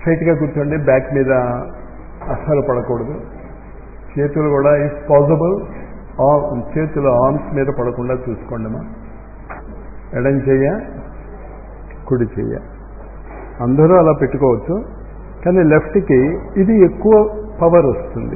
స్ట్రైట్గా కూర్చోండి బ్యాక్ మీద అస్సలు పడకూడదు చేతులు కూడా ఇఫ్ పాసిబుల్ చేతులు ఆర్మ్స్ మీద పడకుండా చూసుకోండి అమ్మా ఎడం చెయ్య కుడి చెయ్య అందరూ అలా పెట్టుకోవచ్చు కానీ లెఫ్ట్కి ఇది ఎక్కువ పవర్ వస్తుంది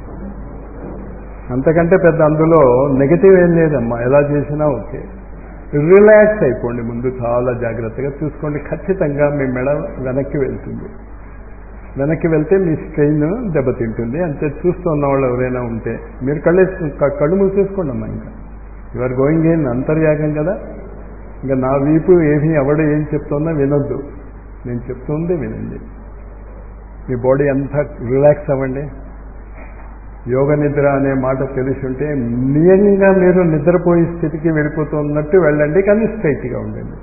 అంతకంటే పెద్ద అందులో నెగటివ్ ఏం లేదమ్మా ఎలా చేసినా ఓకే రిలాక్స్ అయిపోండి ముందు చాలా జాగ్రత్తగా చూసుకోండి ఖచ్చితంగా మీ మెడ వెనక్కి వెళ్తుంది వెనక్కి వెళ్తే మీ స్ట్రెయిన్ దెబ్బతింటుంది అంతే చూస్తున్న వాళ్ళు ఎవరైనా ఉంటే మీరు కళ్ళు కళ్ళు మూసేసుకోండి అమ్మా ఇంకా యువర్ గోయింగ్ ఏం అంతర్యాగం కదా ఇంకా నా వీపు ఏమీ ఎవడు ఏం చెప్తున్నా వినొద్దు నేను చెప్తుంది వినండి మీ బాడీ అంతా రిలాక్స్ అవ్వండి యోగ నిద్ర అనే మాట తెలుసుంటే నియంగా మీరు నిద్రపోయే స్థితికి వెళ్ళిపోతున్నట్టు వెళ్ళండి కానీ స్ట్రైట్గా ఉండండి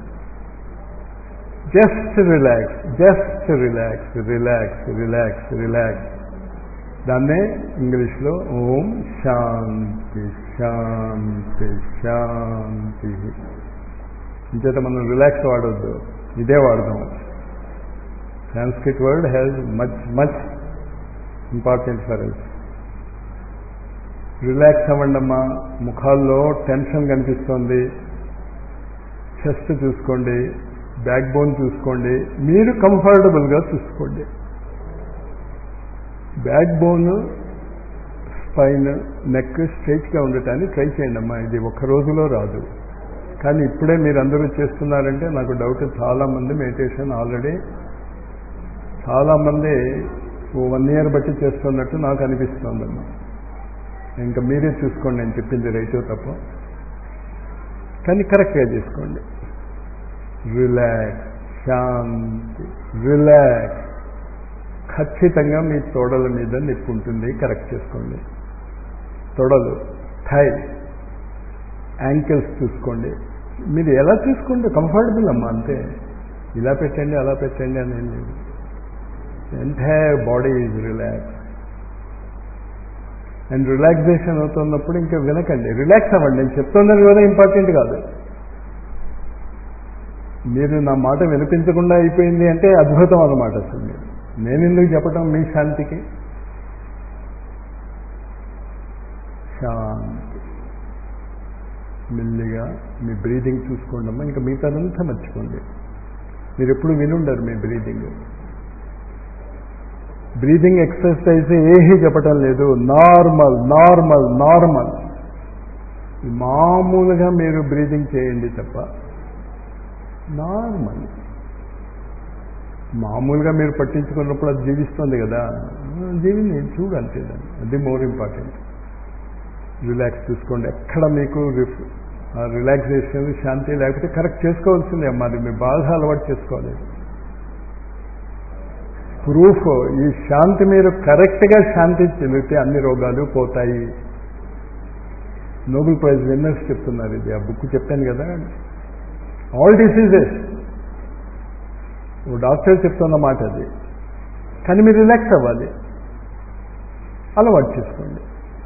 just relax just relax relax relax relax దాన్నే ఇంగ్లీష్లో ఓం శాంతి శాంతి శాంతి ఇంచేత మనం రిలాక్స్ వాడొద్దు ఇదే వాడదాం Sanskrit word has much much important for yes relax అవ్వండి అమ్మా ముఖాల్లో టెన్షన్ కనిపిస్తోంది చెస్ట్ చూసుకోండి బ్యాక్ బోన్ చూసుకోండి మీరు కంఫర్టబుల్గా చూసుకోండి బ్యాక్ బోన్ స్పైన్ నెక్ స్ట్రైట్గా ఉండటాన్ని ట్రై చేయండి అమ్మా ఇది ఒక్క రోజులో రాదు కానీ ఇప్పుడే మీరు అందరూ చేస్తున్నారంటే నాకు డౌట్ చాలామంది మెడిటేషన్ ఆల్రెడీ చాలామంది వన్ ఇయర్ బట్టి చేస్తున్నట్టు నాకు అనిపిస్తోందమ్మా ఇంకా మీరే చూసుకోండి నేను చెప్పింది రైతు తప్ప కానీ కరెక్ట్గా చేసుకోండి రిలాక్స్ శాంతి రిలాక్స్ ఖచ్చితంగా మీ తోడల మీద నిప్పు ఉంటుంది కరెక్ట్ చేసుకోండి తొడలు థై యాంకిల్స్ చూసుకోండి మీరు ఎలా చూసుకోండి కంఫర్టబుల్ అమ్మా అంతే ఇలా పెట్టండి అలా పెట్టండి అని ఏం లేదు entire body is relax and relaxation అవుతున్నప్పుడు ఇంకా వినకండి రిలాక్స్ అవ్వండి నేను చెప్తున్నది కూడా ఇంపార్టెంట్ కాదు మీరు నా మాట వినిపించకుండా అయిపోయింది అంటే అద్భుతం అన్నమాట అసలు మీరు నేను ఎందుకు చెప్పటం మీ శాంతికి శాంతి మెల్లిగా మీ బ్రీదింగ్ చూసుకోండి అమ్మా ఇంకా మిగతాదంతా మర్చిపోండి మీరు ఎప్పుడు వినుండరు మీ బ్రీదింగ్ బ్రీదింగ్ ఎక్సర్సైజ్ ఏమీ చెప్పటం లేదు నార్మల్ నార్మల్ నార్మల్ మామూలుగా మీరు బ్రీదింగ్ చేయండి తప్ప నార్మల్ మామూలుగా మీరు పట్టించుకున్నప్పుడు అది జీవిస్తుంది కదా జీవిని చూడు అంతే దాన్ని అది మోర్ ఇంపార్టెంట్ రిలాక్స్ చూసుకోండి ఎక్కడ మీకు రిలాక్సేషన్ శాంతి లేకపోతే కరెక్ట్ చేసుకోవాల్సిందే అమ్మా అది మీరు బాగా అలవాటు చేసుకోవాలి ప్రూఫ్ ఈ శాంతి మీరు కరెక్ట్గా శాంతి చెందితే అన్ని రోగాలు పోతాయి నోబెల్ ప్రైజ్ విన్నర్స్ చెప్తున్నారు ఇది ఆ బుక్ చెప్పాను కదా ఆల్ డిసీజెస్ ఓ డాక్టర్ చెప్తున్న మాట అది కానీ మీరు రిలాక్స్ అవ్వాలి అలవాటు చేసుకోండి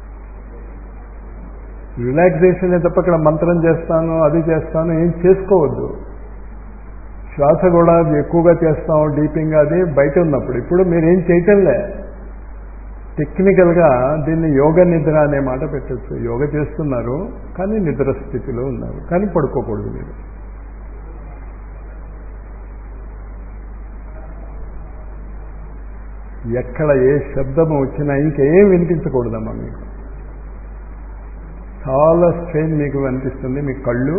రిలాక్సేషన్ తప్ప ఇక్కడ మంత్రం చేస్తాను అది చేస్తాను ఏం చేసుకోవద్దు శ్వాస కూడా ఎక్కువగా చేస్తాం డీపింగ్ అది బయట ఉన్నప్పుడు ఇప్పుడు మీరు ఏం చేయటంలే టెక్నికల్గా దీన్ని యోగ నిద్ర అనే మాట పెట్టచ్చు యోగ చేస్తున్నారు కానీ నిద్ర స్థితిలో ఉన్నారు కానీ పడుకోకూడదు మీరు ఎక్కడ ఏ శబ్దం వచ్చినా ఇంకేం వినిపించకూడదమ్మా మీకు చాలా స్ట్రెయిన్ మీకు అనిపిస్తుంది మీ కళ్ళు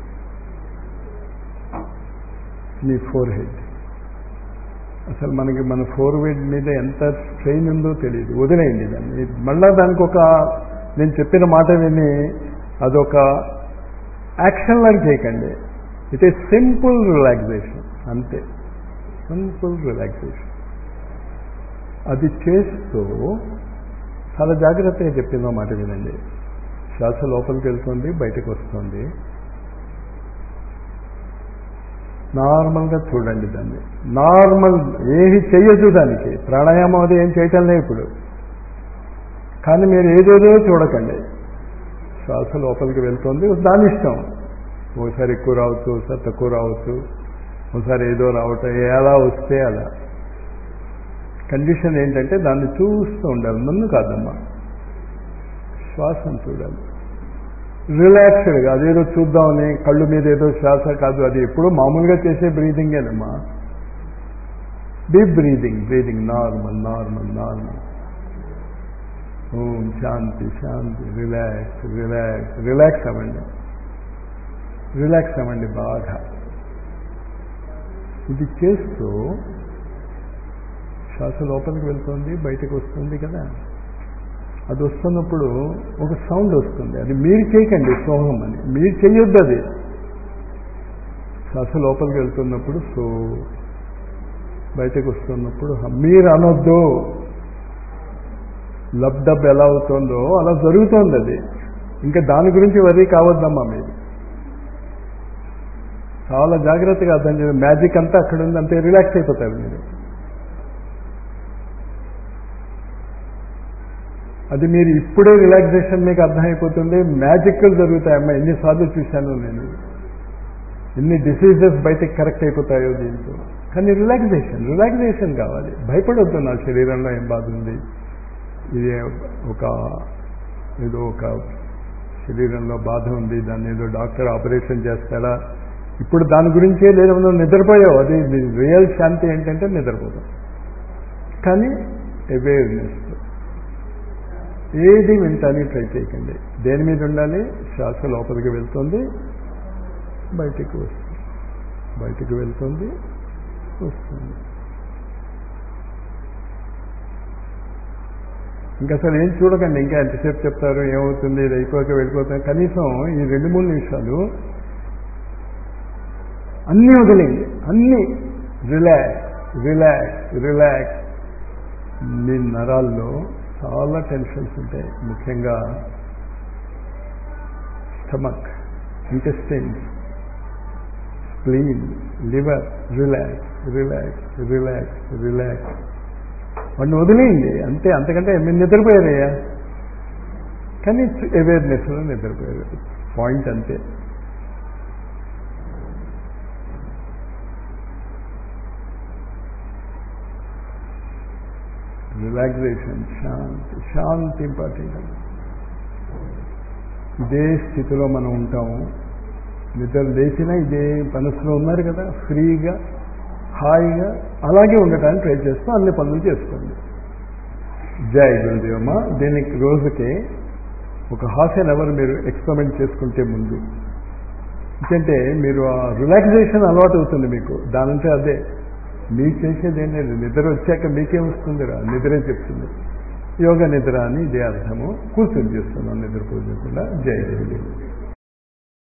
మీ ఫోర్ హెడ్ అసలు మనకి మన ఫోర్ హెడ్ మీద ఎంత స్ట్రెయిన్ ఉందో తెలియదు వదిలేయండి దాన్ని మళ్ళా దానికి ఒక నేను చెప్పిన మాట విని అదొక యాక్షన్ లాగా చేయకండి ఇట్ ఈస్ సింపుల్ రిలాక్సేషన్ అంతే సింపుల్ రిలాక్సేషన్ అది చేస్తూ చాలా జాగ్రత్తగా చెప్పిన మాట వినండి శ్వాస లోపలికి వెళ్తుంది బయటకు వస్తుంది నార్మల్గా చూడండి దాన్ని నార్మల్ ఏది చెయ్యదు దానికి ప్రాణాయామం అది ఏం చేయటం లేదు ఇప్పుడు కానీ మీరు ఏదేదో చూడకండి శ్వాస లోపలికి వెళ్తుంది దాని ఇష్టం ఒకసారి ఎక్కువ రావచ్చు ఒకసారి తక్కువ రావచ్చు ఒకసారి ఏదో రావటం ఎలా వస్తే అలా కండిషన్ ఏంటంటే దాన్ని చూస్తూ ఉండాలి నన్ను కాదమ్మా శ్వాసను చూడాలి రిలాక్స్డ్గా అదేదో చూద్దామని కళ్ళు మీద ఏదో శ్వాస కాదు అది ఎప్పుడూ మామూలుగా చేసే బ్రీదింగేనమ్మా deep breathing breathing normal normal normal Om శాంతి శాంతి రిలాక్స్ రిలాక్స్ రిలాక్స్ అవ్వండి రిలాక్స్ అవ్వండి బాగా ఇది చేస్తూ శ్వాస లోపలికి వెళ్తుంది బయటకు వస్తుంది కదా అది వస్తున్నప్పుడు ఒక సౌండ్ వస్తుంది అది మీరు చేయకండి సోహం అని మీరు చెయ్యొద్దు అది శ్వాస లోపలికి వెళ్తున్నప్పుడు సో బయటకు వస్తున్నప్పుడు మీరు అనొద్దు లబ్ డబ్ ఎలా అవుతుందో అలా జరుగుతోంది అది ఇంకా దాని గురించి వరీ కావద్దమ్మా మీరు చాలా జాగ్రత్తగా అర్థం చేయాలి మ్యాజిక్ అంతా అక్కడ ఉంది అంతే రిలాక్స్ అయిపోతారు మీరు అది మీరు ఇప్పుడే రిలాక్సేషన్ మీకు అర్థమైపోతుంది మ్యాజిక్లు జరుగుతాయమ్మా ఎన్నిసార్లు చూశాను నేను ఎన్ని డిసీజెస్ బయటకు కరెక్ట్ అయిపోతాయో దీంతో కానీ రిలాక్సేషన్ రిలాక్సేషన్ కావాలి భయపడొద్దు నా శరీరంలో ఏం బాధ ఉంది ఇది ఒక ఏదో ఒక శరీరంలో బాధ ఉంది దాన్ని ఏదో డాక్టర్ ఆపరేషన్ చేస్తాడా ఇప్పుడు దాని గురించే లేదు మనం నిద్రపోయావు అది రియల్ శాంతి ఏంటంటే నిద్రపోతాం కానీ అవేర్నెస్ ఏది వింటానికి ట్రై చేయకండి దేని మీద ఉండాలి శ్వాస లోపలికి వెళ్తుంది బయటికి వస్తుంది బయటికి వెళ్తుంది వస్తుంది ఇంకా అసలు ఏం చూడకండి ఇంకా ఎంతసేపు చెప్తారు ఏమవుతుంది ఇది అయిపోక వెళ్ళిపోతాం కనీసం ఈ రెండు మూడు నిమిషాలు అన్నీ వదిలేండి అన్నీ రిలాక్స్ రిలాక్స్ రిలాక్స్ మీ నరాల్లో చాలా టెన్షన్స్ ఉంటాయి ముఖ్యంగా stomach intestines spleen liver relax relax relax relax వాడిని వదిలేయండి అంతే అంతకంటే మీరు నిద్రపోయారయ్యా కానీ అవేర్నెస్లో నిద్రపోయారు పాయింట్ అంతే రిలాక్సేషన్ శాంతి శాంతి ఇంపార్టెంట్ ఇదే స్థితిలో మనం ఉంటాము నిద్ర లేచినా ఇదే మనసులో ఉన్నారు కదా ఫ్రీగా హాయిగా అలాగే ఉండటానికి ట్రై చేస్తూ అన్ని పనులు చేసుకోండి జై గురుదేవమ్మ దీనికి రోజుకి ఒక హాఫ్ అన్ అవర్ మీరు ఎక్స్పెరిమెంట్ చేసుకుంటే ముందు ఎందుకంటే మీరు ఆ రిలాక్సేషన్ అలవాటు అవుతుంది మీకు దాని నుంచి అదే మీరు చేసేది ఏం లేదు నిద్ర వచ్చాక మీకేం వస్తుందిరా నిద్రే చెప్తుంది యోగ నిద్ర అని ఇదే అర్థము కూర్చొని చేస్తున్నాం నిద్రపోకుండా జై గురుదేవ్